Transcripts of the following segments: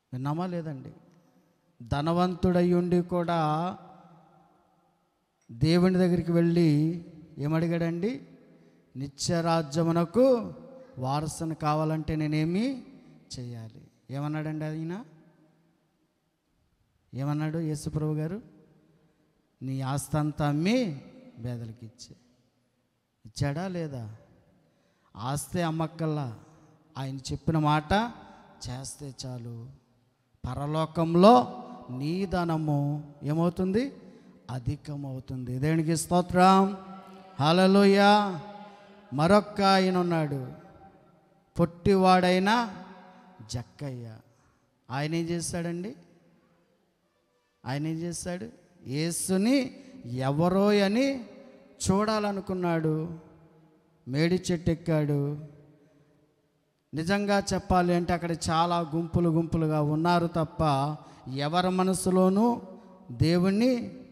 విన్నామా లేదండి ధనవంతుడయ్యుండి కూడా దేవుని దగ్గరికి వెళ్ళి ఏమడిగాడండి నిత్యరాజ్యమునకు వారసుని కావాలంటే నేనేమి చేయాలి ఏమన్నాడండి ఆయన ఏమన్నాడు యేసుప్రభు గారు నీ ఆస్తంతా అమ్మి పేదలకి ఇచ్చే ఇచ్చాడా లేదా ఆస్తే అమ్మక్కల్లా ఆయన చెప్పిన మాట చేస్తే చాలు పరలోకంలో నీ ధనము ఏమవుతుంది అధికమవుతుంది దేనికి స్తోత్రం హలలోయ మరొక్క ఆయన ఉన్నాడు పొట్టివాడైన జక్కయ్య ఆయన ఏం చేస్తాడండి ఆయన ఏం చేస్తాడు యేసుని ఎవరో అని చూడాలనుకున్నాడు మేడి చెట్టు ఎక్కాడు నిజంగా చెప్పాలి అంటే అక్కడ చాలా గుంపులు గుంపులుగా ఉన్నారు తప్ప ఎవరి మనసులోనూ దేవుణ్ణి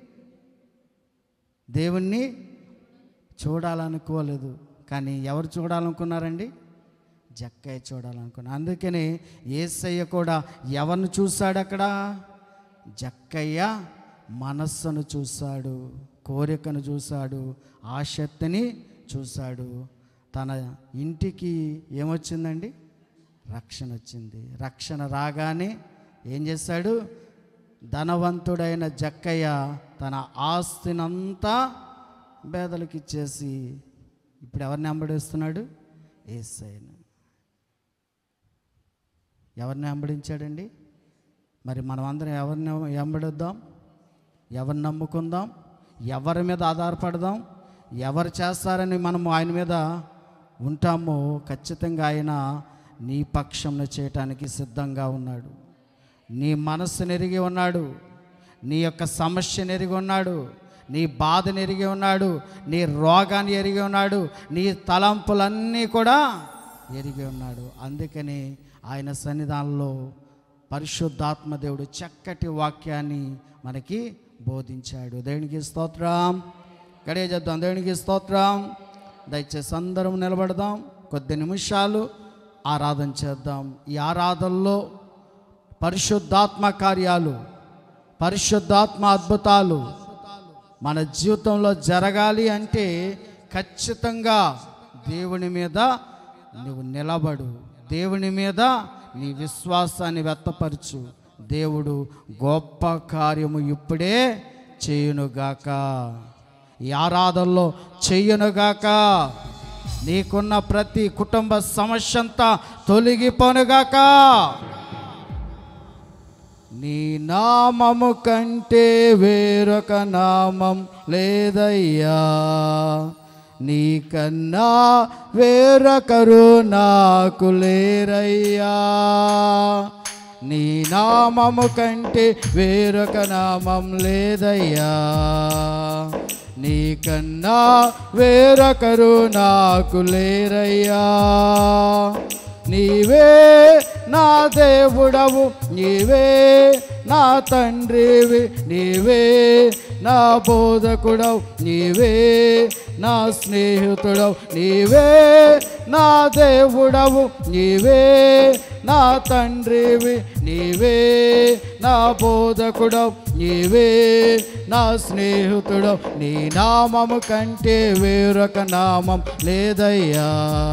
దేవుణ్ణి చూడాలనుకోలేదు కానీ ఎవరు చూడాలనుకున్నారండి జక్కయ్య చూడాలనుకున్నారు అందుకని ఏసయ్య కూడా ఎవరిని చూశాడు అక్కడ జక్కయ్య మనస్సును చూశాడు కోరికను చూశాడు ఆసక్తిని చూశాడు తన ఇంటికి ఏమొచ్చిందండి రక్షణ వచ్చింది రక్షణ రాగానే ఏం చేశాడు ధనవంతుడైన జక్కయ్య తన ఆస్తినంతా పేదలకు ఇచ్చేసి ఇప్పుడు ఎవరిని వెంబడిస్తున్నాడు ఏసైను ఎవరిని వెంబడించాడండి మరి మనం అందరం ఎవరిని వెంబడిద్దాం ఎవరిని నమ్ముకుందాం ఎవరి మీద ఆధారపడదాం ఎవరు చేస్తారని మనము ఆయన మీద ఉంటామో ఖచ్చితంగా ఆయన నీ పక్షంను చేయటానికి సిద్ధంగా ఉన్నాడు నీ మనస్సును ఎరిగి ఉన్నాడు నీ యొక్క సమస్యను ఎరిగి ఉన్నాడు నీ బాధను ఎరిగి ఉన్నాడు నీ రోగాన్ని ఎరిగి ఉన్నాడు నీ తలంపులన్నీ కూడా ఎరిగి ఉన్నాడు అందుకని ఆయన సన్నిధానంలో పరిశుద్ధాత్మ దేవుడు చక్కటి వాక్యాన్ని మనకి బోధించాడు దేవునికి స్తోత్రం గడియ చేద్దాం దేవునికి స్తోత్రం దయచేసి అందరం నిలబడదాం కొద్ది నిమిషాలు ఆరాధన చేద్దాం ఈ ఆరాధనలో పరిశుద్ధాత్మ కార్యాలు పరిశుద్ధాత్మ అద్భుతాలు మన జీవితంలో జరగాలి అంటే ఖచ్చితంగా దేవుని మీద నువ్వు నిలబడు దేవుని మీద నీ విశ్వాసాన్ని వ్యక్తపరచు దేవుడు గొప్ప కార్యము ఇప్పుడే చేయునుగాక ఈ ఆరాధనలో చెయ్యునుగాక నీకున్న ప్రతి కుటుంబ సమస్య అంతా తొలగిపోనుగాక నీ నామము కంటే వేరొక నామం లేదయ్యా నీకన్నా వేరొకరు నాకు లేరయ్యా నీ నామము కంటే వేరొక నామం లేదయ్యా నీకన్నా వేరొకరు నాకు లేరయ్యా నీవే నా దేవుడవు నీవే నా తండ్రివి నీవే నా బోధకుడవు నీవే నా స్నేహితుడవు నీవే నా దేవుడవు నీవే నా తండ్రివి నీవే నా బోధకుడవు నీవే నా స్నేహితుడవు నీ నామము కంటే వేరొక నామం లేదయ్యా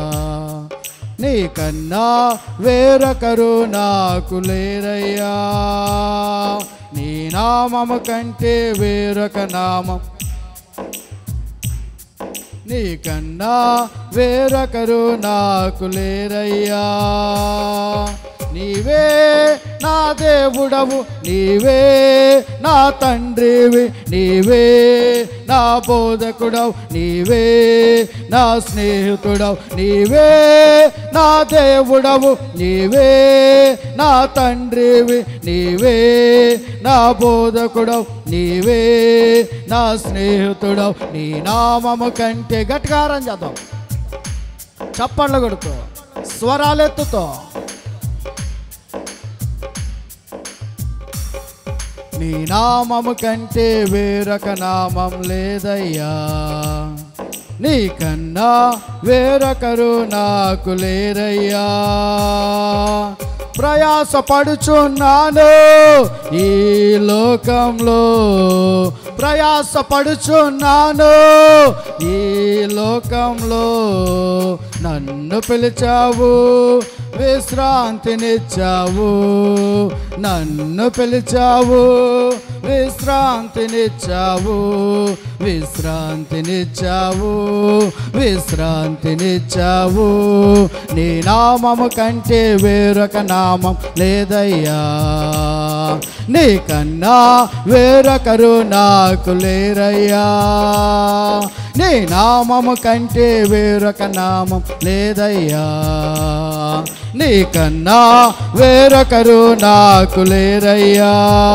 నీకన్నా వేరొకరు నాకు లేరయ్యా నీ నామము కంటే వేరొక నామం నీకన్నా వేరొకరు నాకు లేరయ్యా నీవే నా దేవుడవు నీవే నా తండ్రివి నీవే నా బోధకుడవు నీవే నా స్నేహితుడవు నీవే నా దేవుడవు నీవే నా తండ్రివి నీవే నా బోధకుడవు నీవే నా స్నేహితుడవు నీ నామము కంటే గట్కారం చేద్దాం చప్పట్లు కొడుతూ స్వరాలెత్తుతో నీ నామము కంటే వేరొక నామం లేదయ్యా నీకన్నా వేరొకరు నాకు లేరయ్యా ప్రయాసపడుచున్నాను ఈ లోకంలో ప్రయాసపడుచున్నాను ఈ లోకంలో నన్ను పిలిచావు విశ్రాంతినిచ్చావు నన్ను పిలిచావు విశ్రాంతినిచ్చావు విశ్రాంతినిచ్చావు విశ్రాంతినిచ్చావు నీ నామము కంటే వేరొక నామం లేదయ్యా నీకన్నా వేరొకరు నాకు లేరయ్యా నీ నామము కంటే వేరొక నామం లేదయ్యా నీకన్నా వేరొకరు నాకు లేరయ్యా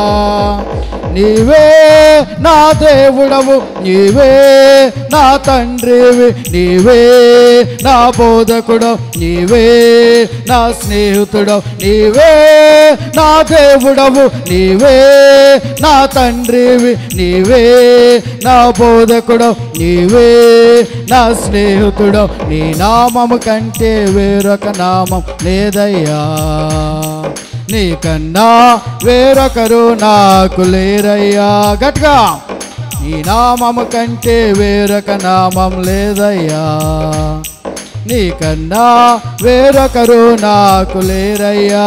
నీవే నా దేవుడవు నీవే నా తండ్రివి నీవే నా బోధకుడు నీవే నా స్నేహితుడు నీవే నా దేవుడవు నీవే నా తండ్రివి నీవే నా బోధకుడు నీవే నా స్నేహితుడు నీ నామము కంటే వేరొక నామం లేదయ్యా నీకన్నా వేరొకరు నాకు లేరయ్యా గట్గా నీ నామము కంటే వేరొక నామం లేదయ్యా నీకన్నా వేరొకరు నాకు లేరయ్యా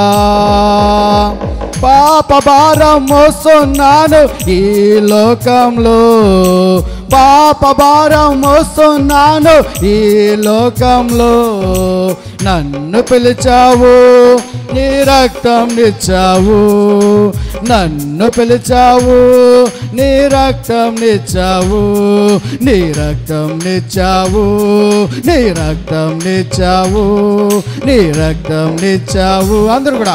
పాప భారం మోస్తున్నాను ఈ లోకంలో పాప భారం మోస్తున్నాను ఈ లోకంలో నన్ను పిలిచావు నీ రక్తం నిచ్చావు నన్ను పిలిచావు నీ రక్తం నిచ్చావు నీ రక్తం నిచ్చావు నీ రక్తం నిచ్చావు నీ రక్తం నిచ్చావు అందరూ కూడా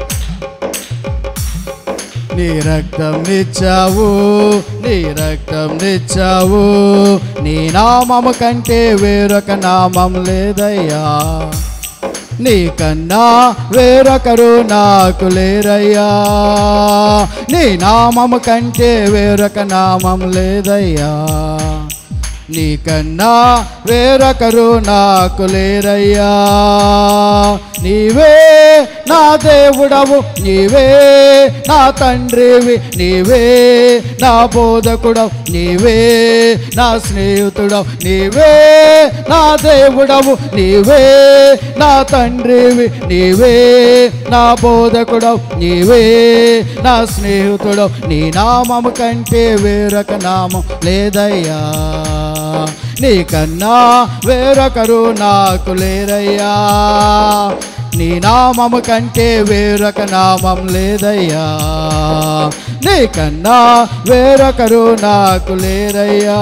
నీ రక్తం నిచ్చావు నీ రక్తం నిచ్చావు నీ నామము కంటే వేరొక నామం లేదయ్యా నీకన్నా వేరొకరు నాకు లేరయ్యా నీ నామము కంటే వేరొక నామం లేదయ్యా నీకన్నా వేరొకరు నాకు లేరయ్యా నీవే నా దేవుడవు నీవే నా తండ్రివి నీవే నా బోధకుడవు నీవే నా స్నేహితుడవు నీవే నా దేవుడవు నీవే నా తండ్రివి నీవే నా బోధకుడవు నీవే నా స్నేహితుడవు నీ నామము కంటే వేరొక నామం లేదయ్యా నీకన్నా వేరొకరు నాకు లేరయ్యా నీ నామము కంటే వేరొక నామం లేదయ్యా నీకన్నా వేరొకరు నాకు లేరయ్యా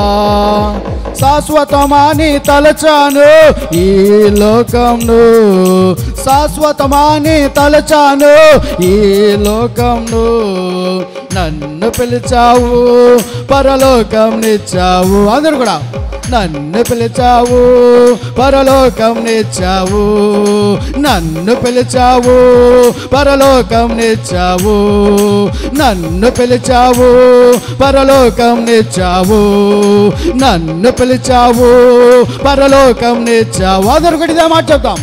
శాశ్వతమాని తలచాను ఈ లోకంను శాశ్వతమాని తలచాను ఈ లోకంను నన్ను పిలిచావు పరలోకం నిచ్చావు అందరు కూడా నన్ను పిలిచావు పరలోకం నిచ్చావు నన్ను పిలిచావు పరలోకం నిచ్చావు నన్ను పిలిచావు పరలోకం నిచ్చావు నన్ను పిలిచావు పరలోకం నిచ్చావు అందరు కూడా ఇదే మాట చెప్తాం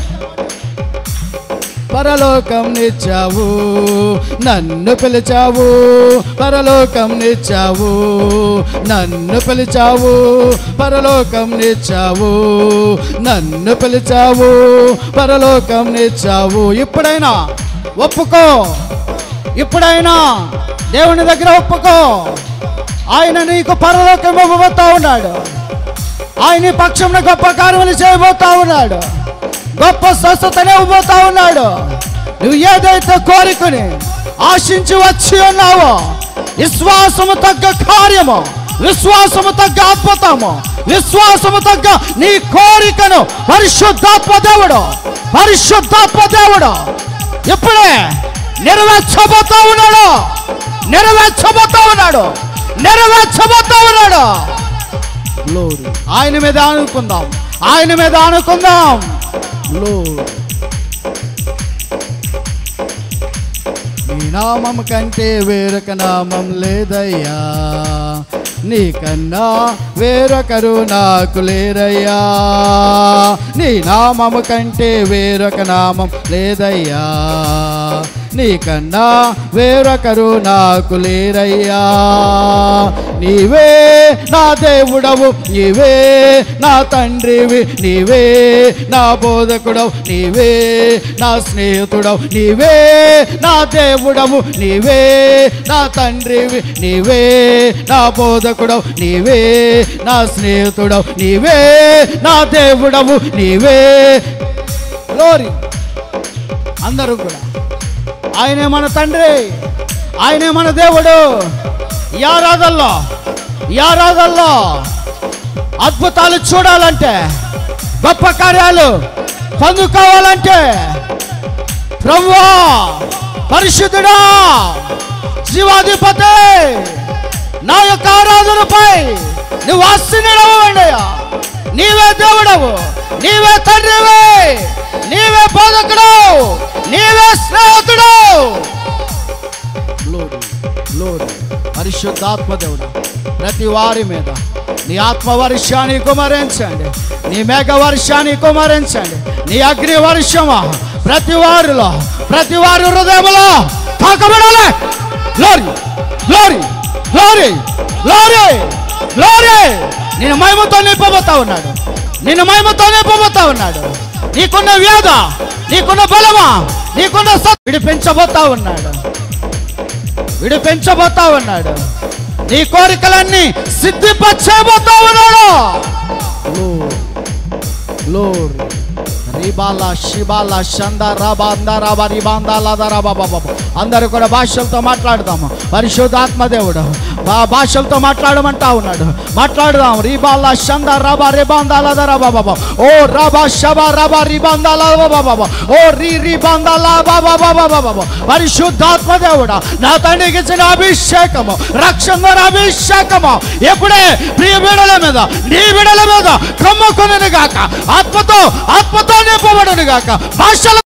పరలోకం నిచ్చావు నన్ను పిలిచావు పరలోకం నిచ్చావు నన్ను పిలిచావు పరలోకం నిచ్చావు నన్ను పిలిచావు పరలోకం నిచ్చావు ఇప్పుడైనా ఒప్పుకో ఇప్పుడైనా దేవుని దగ్గర ఒప్పుకో ఆయన నీకు పరలోకం ఇవ్వబోతా ఉన్నాడు ఆయన నీ పక్షంలో గొప్ప కార్యములు చేయబోతా ఉన్నాడు గొప్ప స్వస్థతనే ఇవ్వబోతా ఉన్నాడు నువ్వు ఏదైతే కోరికని ఆశించి వచ్చి ఉన్నావో విశ్వాసము తగ్గ కార్యము విశ్వాసము తగ్గ అద్భుతము విశ్వాసము తగ్గ నీ కోరికను పరిశుద్ధాత్మ దేవుడు పరిశుద్ధాత్మ దేవుడు ఇప్పుడే నెరవేర్చబోతా ఉన్నాడు నెరవేర్చబోతా ఉన్నాడు నెరవేర్చబోతా ఉన్నాడు గ్లోరీ ఆయన మీద ఆనుకుందాం ఆయన మీద ఆనుకుందాం గ్లోరీ నీ నామం కంటే వేరొక నామం లేదయ్యా నీకన్నా వేరొకరు నాకు లేరయ్యా నీ నామము కంటే వేరొక నామం లేదయ్యా నీకన్నా వేరొకరు నాకు లేరయ్యా నీవే నా దేవుడవు నీవే నా తండ్రివి నీవే నా బోధకుడవు నీవే నా స్నేహితుడవు నీవే నా దేవుడవు నీవే నా తండ్రివి నీవే నా బోధకుడవు నీవే నా స్నేహితుడవు నీవే నా దేవుడవు నీవే గ్లోరీ అందరూ కూడా ఆయనే మన తండ్రి ఆయనే మన దేవుడు యారాధల్లో యారాధల్లో అద్భుతాలు చూడాలంటే గొప్ప కార్యాలు పొందుకోవాలంటే ప్రభువా పరిశుద్ధుడా జీవాధిపతి నా యొక్క ఆరాధనపై నువ్వు ఆశీనుడవయ్యా నీవే దేవుడవు నీవే తండ్రివి నీవే బోధకుడు నీవే స్నేహితుడు గ్లోరీ గ్లోరీ పరిశుద్ధాత్మ దేవుడు ప్రతి వారి మీద నీ ఆత్మ వర్షాన్ని కుమరించండి నీ మేఘ వర్షాన్ని కుమరించండి నీ అగ్ని వర్షమా ప్రతి వారిలో ప్రతి వారి హృదయంలో తాకబడాలి glory glory glory glory glory నేను మహిమతో నింపబోతా ఉన్నాడు నేను మహిమతో నింపబోతా ఉన్నాడు నీకున్న వ్యాధ నీకున్న బలమా నీకున్న సత్ విడిపించబోతా ఉన్నాడు విడిపించబోతా ఉన్నాడు నీ కోరికలన్నీ సిద్ధిపరచబోతా ఉన్నాడు గ్లోరీ రిబాల శిబాల షంద రబాంద రబ రిబాంద లద రబ బబ బబ. అందరూ కూడా భాషలతో మాట్లాడదాము పరిశుద్ధాత్మ దేవుడు బా భాషలతో మాట్లాడమంటా ఉన్నాడు మాట్లాడదాం రిబాల షంద రబ రిబాంద లద రబ బబ. ఓ రబ శబ రబ రిబాంద లద బబ బబ. ఓ రి రిబాంద ల బబ బబ బబ బబ. పరిశుద్ధాత్మ దేవుడా నా తండ్రికి ఇచ్చిన అభిషేకము రక్షణ అభిషేకము ఎప్పుడే ప్రియ బిడల మీద నీ బిడల మీద కమ్ముకుని గాక ఆత్మతో ఆత్మతో నింపబడును గాక భాషల